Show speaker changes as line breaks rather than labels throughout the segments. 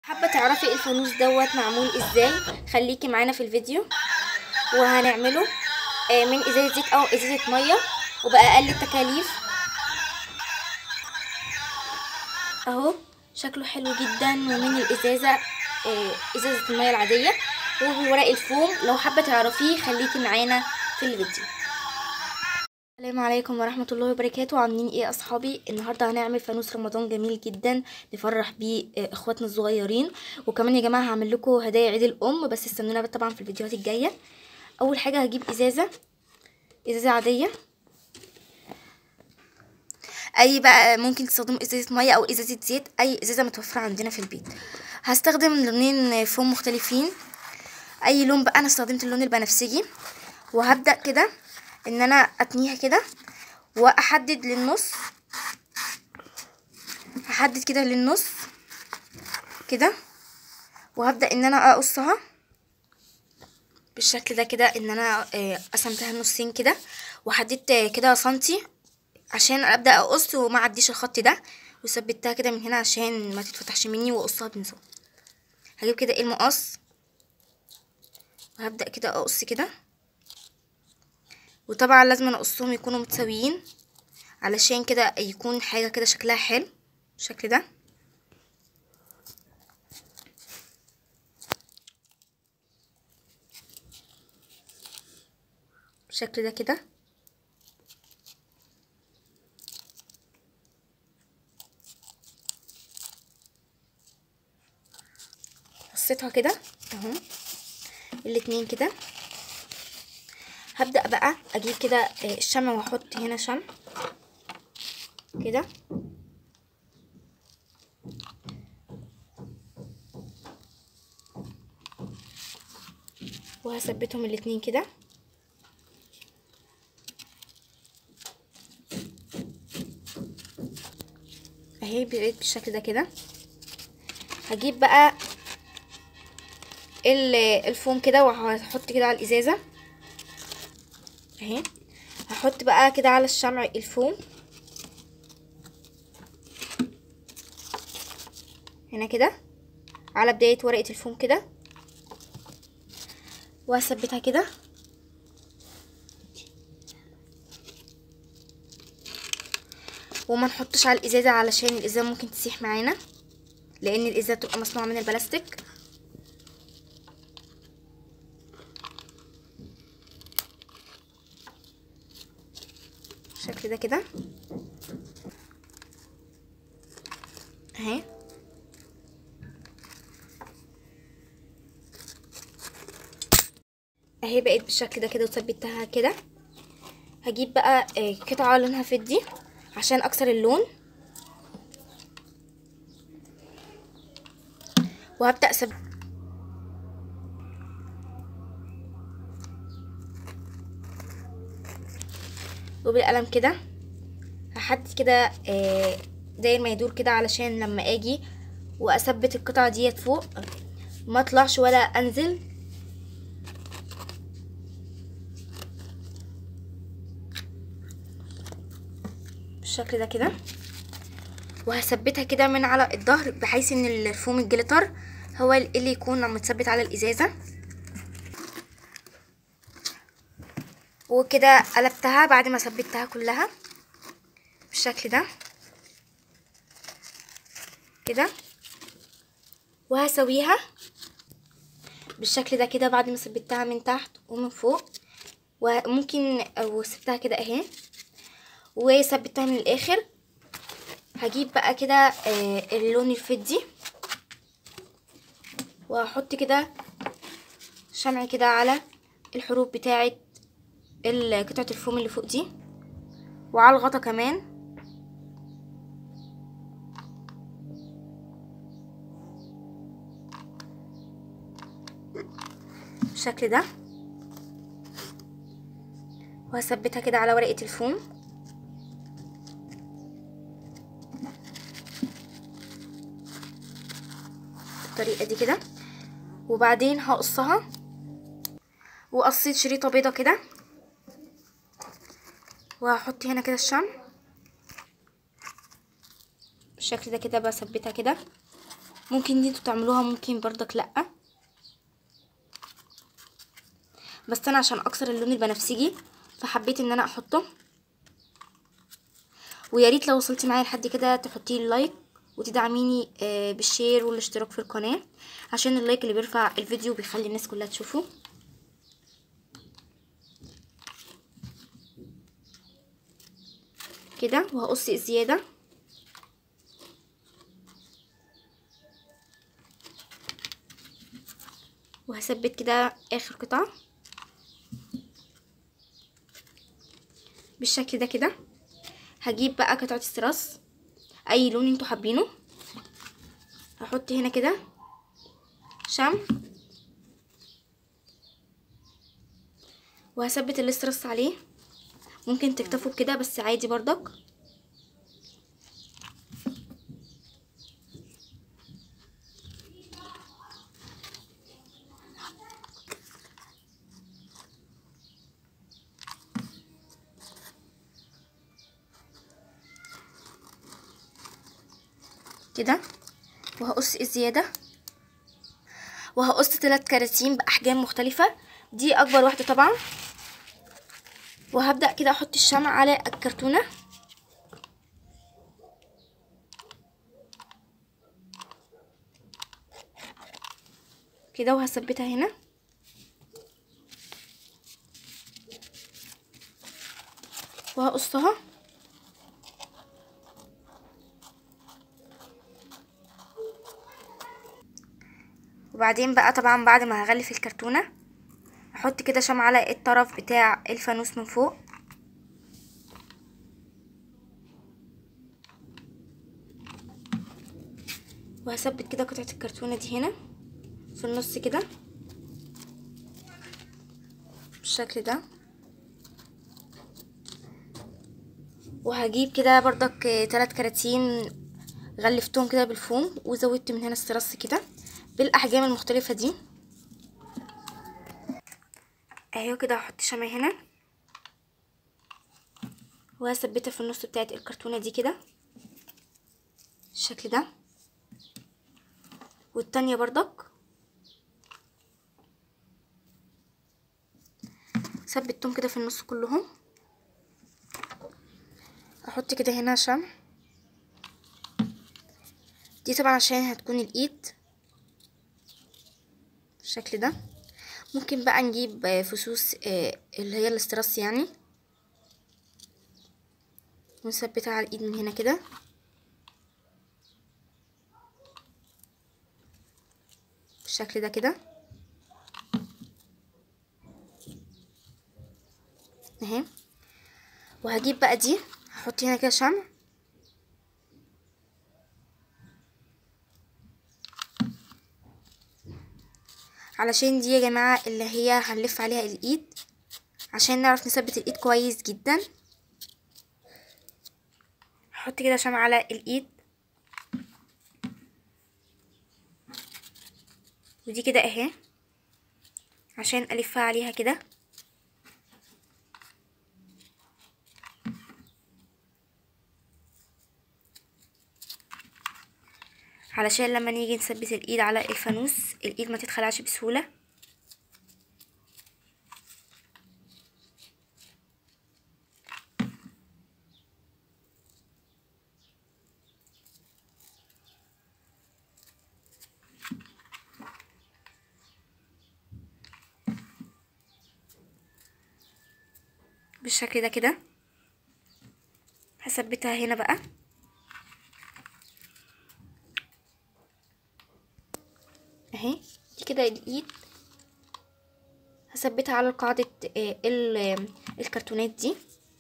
حابة تعرفي الفانوس دوت معمول ازاي خليكي معانا في الفيديو وهنعمله آه، من ازازة زيت او ازازة مية وبأقل التكاليف اهو شكله حلو جدا ومن الازازة آه، ازازة المية العادية وبورق الفوم لو حابة تعرفيه خليكي معانا في الفيديو السلام عليكم ورحمة الله وبركاته عاملين ايه اصحابي النهاردة هنعمل فانوس رمضان جميل جدا نفرح بيه آه، اخواتنا الصغيرين وكمان يا جماعة هعمل لكم هدايا عيد الام بس استنونا بقى طبعا في الفيديوهات الجاية اول حاجة هجيب ازازة ازازة عادية اي بقى ممكن تستخدموا ازازة مية او ازازة زيت اي ازازة متوفرة عندنا في البيت هستخدم لونين فوم مختلفين اي لون بقى انا استخدمت اللون البنفسجي وهبدأ كده ان انا اتنيها كده واحدد للنص هحدد كده للنص كده وهبدأ ان انا اقصها بالشكل ده كده ان انا آه، قسمتها نصين كده وحددت كده سنتي عشان ابدا اقص وما اعديش الخط ده وثبتها كده من هنا عشان ما تتفتحش مني واقصها بنظام هجيب كده المقص وهبدا كده اقص كده وطبعا لازم اقصهم يكونوا متساويين علشان كده يكون حاجه كده شكلها حلو بالشكل ده بالشكل ده كده قصيتها كده اهو الاتنين كده هبدأ بقى اجيب كده آه، الشمع واحط هنا شمع كده وهثبتهم الاتنين كده اهي بقيت بالشكل ده كده هجيب بقى ال- الفوم كده وهحط كده على الازازه اهي هحط بقى كده على الشمع الفوم هنا كده على بدايه ورقه الفوم كده وهثبتها كده وما نحطش على الازازه علشان الازازه ممكن تسيح معانا لان الازازه بتبقى مصنوعه من البلاستيك بالشكل ده كده اهي اهي بقت بالشكل ده كده وثبتها كده هجيب بقى آه، قطعه لونها فضي عشان اكسر اللون وهبدأ أسب... وبالقلم كده هحدد كده آه، داير ما يدور كده علشان لما اجي واثبت القطعة ديت فوق ما اطلعش ولا انزل بالشكل ده كده وهثبتها كده من على الظهر بحيث ان الفوم الجليتر هو اللي يكون متثبت على الازازة وكده قلبتها بعد ما ثبتها كلها بالشكل ده كده وهسويها بالشكل ده كده بعد ما ثبتها من تحت ومن فوق وممكن او سبتها كده اهي وثبتها من الاخر هجيب بقى كده آه، اللون الفضي وهحط كده شمع كده على الحروف بتاعه ال- قطعه الفوم اللي فوق دي وعلى الغطا كمان بالشكل ده وهثبتها كده على ورقه الفوم بالطريقة دي كده وبعدين هقصها وقصيت شريطة بيضة كده وهحط هنا كده الشمع بالشكل ده كده بثبتها كده ممكن دي انتوا تعملوها ممكن برضك لأ بس انا عشان اكسر اللون البنفسجي فحبيت ان انا احطه ويا ريت لو وصلتي معايا لحد كده تحطي لي لايك وتدعميني آه، بالشير والاشتراك في القناه عشان اللايك اللي بيرفع الفيديو بيخلي الناس كلها تشوفه كده وهقص الزياده وهثبت كده اخر قطعه بالشكل ده كده هجيب بقى قطعه استراس اي لون انتوا حابينه هحط هنا كده شمع وهثبت الاسترس عليه ممكن تكتفوا بكده بس عادي برضك كده وهقص الزيادة وهقص ثلاث كراتين بأحجام مختلفة دي أكبر واحدة طبعا وهبدأ كده أحط الشمع على الكرتونة كده وهثبتها هنا وهقصها وبعدين بقى طبعا بعد ما هغلف الكرتونة احط كده شمع على الطرف بتاع الفانوس من فوق وهثبت كده قطعة الكرتونة دي هنا في النص كده بالشكل ده وهجيب كده برضك تلات كراتين غلفتهم كده بالفوم وزودت من هنا استرس كده بالاحجام المختلفة دي اهي كده هحط شمع هنا وهثبتها في النص بتاعت الكرتونة دي كده بالشكل ده والتانية برضك ثبتهم كده في النص كلهم احط كده هنا شمع دي طبعا عشان هتكون الايد بالشكل ده ممكن بقى نجيب فصوص اللي هي الاستراس يعني ونثبتها على الايد من هنا كده بالشكل ده كده اهي وهجيب بقى دي هحط هنا كده شمع علشان دي يا جماعة اللي هي هنلف عليها الايد عشان نعرف نثبت الايد كويس جدا هحط كده شمع على الايد ودي كده اهي عشان الفها عليها كده علشان لما نيجي نثبت الايد على الفانوس الايد ما تتخلعش بسهوله بالشكل ده كده هثبتها هنا بقى اهي دي كده الايد هثبتها على قاعدة الكرتونات دي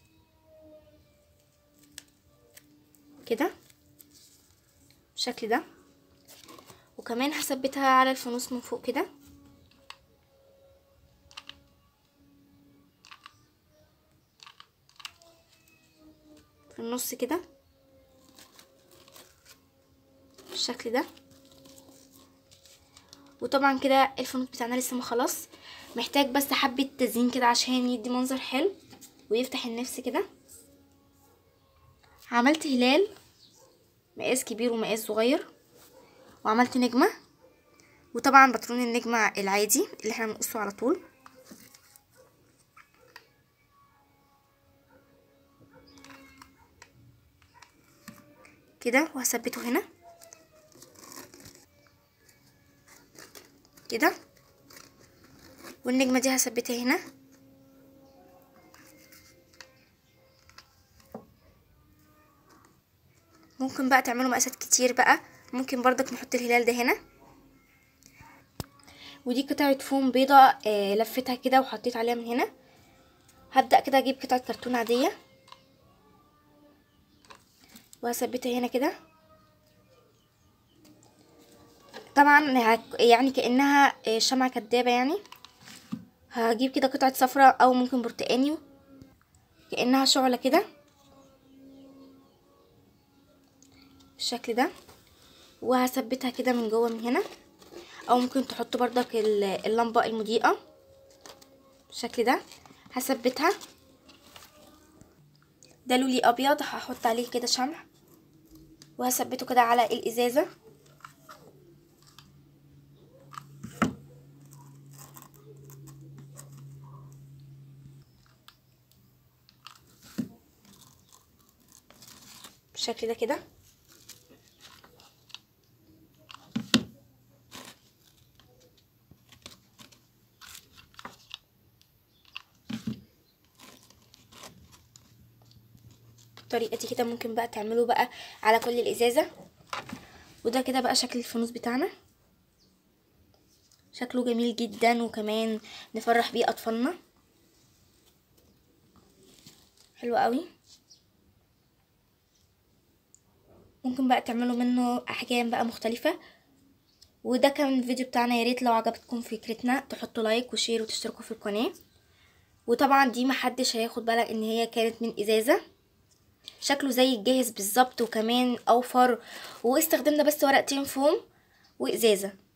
كده بالشكل ده وكمان هثبتها على الفانوس من فوق كده في النص كده بالشكل ده وطبعا كده الفانوس بتاعنا لسه ما خلاص محتاج بس حبة تزيين كده عشان يدي منظر حلو ويفتح النفس كده عملت هلال مقاس كبير ومقاس صغير وعملت نجمة وطبعا باترون النجمة العادي اللي احنا بنقصه على طول كده وهثبته هنا كده والنجمة دي هثبتها هنا ممكن بقى تعملوا مقاسات كتير بقى ممكن برضك نحط الهلال ده هنا ودي قطعة فوم بيضة آه لفتها كده وحطيت عليها من هنا هبدأ كده اجيب قطعة كرتون عادية وهثبتها هنا كده طبعا يعني كأنها شمعة كدابة يعني هجيب كده قطعة صفرة او ممكن برتقاني كأنها شعلة كده بالشكل ده وهثبتها كده من جوه من هنا او ممكن تحطوا بردك اللمبة المضيئة بالشكل ده هثبتها ده لولي ابيض هحط عليه كده شمع وهثبته كده على الازازة بالشكل ده كده بالطريقه دي كده ممكن بقى تعملوا بقى على كل الازازه وده كده بقى شكل الفانوس بتاعنا شكله جميل جدا وكمان نفرح بيه اطفالنا حلو قوي ممكن بقى تعملوا منه احجام بقى مختلفه وده كان الفيديو بتاعنا يا ريت لو عجبتكم فكرتنا تحطوا لايك وشير وتشتركوا في القناه وطبعا دي محدش هياخد بالك ان هي كانت من ازازه شكله زي الجاهز بالظبط وكمان اوفر واستخدمنا بس ورقتين فوم وازازه